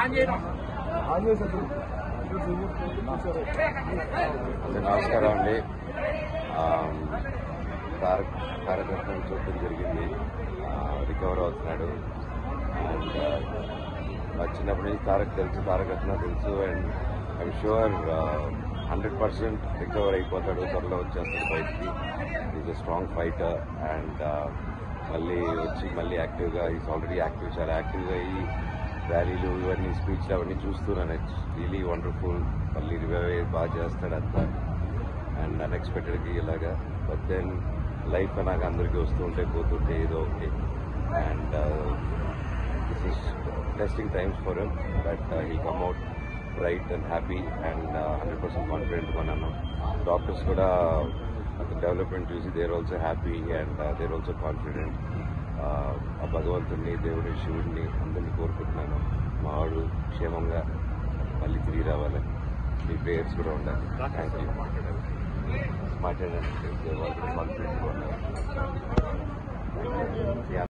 అందరికీ నమస్కారం అండి ఆమ్, తారక్ తారకరత్నం చూడటం జరిగింది రికవర్ అవుతున్నాడు అండ్ నా చిన్నప్పటి నుంచి తారక్ తెలుసు తారకరత్న తెలుసు and I'm sure hundred percent recover అయిపోతాడు త్వరలో వచ్చేస్తాడు బయటికి is a strong fighter and మళ్ళీ వచ్చి మళ్ళీ యాక్టివ్గా ఈజ్ ఆల్రెడీ యాక్టివ్ చాలా యాక్టివ్గా అయ్యి ర్యాలీలు ఇవన్నీ స్పీచ్లు అవన్నీ చూస్తున్నాను ఇట్స్ రియలీ వండర్ఫుల్ మళ్ళీ రివైవ్ అయ్యి బాగా చేస్తాడు అంతా అండ్ అన్ఎక్స్పెక్టెడ్గా ఇలాగా బట్ దెన్ లైఫ్ నాకు అందరికీ వస్తుంటే పోతుంటే ఏదో okay and this is testing times for him but he come out right and happy and hundred percent confident కొన్నాను డాక్టర్స్ కూడా డెవలప్మెంట్ చూసి they're also happy and they're also confident ఆ భగవంతుడిని దేవుడిని శివుడిని అందరినీ కోరుకుంటున్నాను మావాడు క్షేమంగా మళ్ళీ తిరిగి రావాలి మీ ప్రేయర్స్ కూడా ఉండాలి థ్యాంక్ యూ మాట్లాడండి వాళ్ళు కూడా కాన్ఫిడెంట్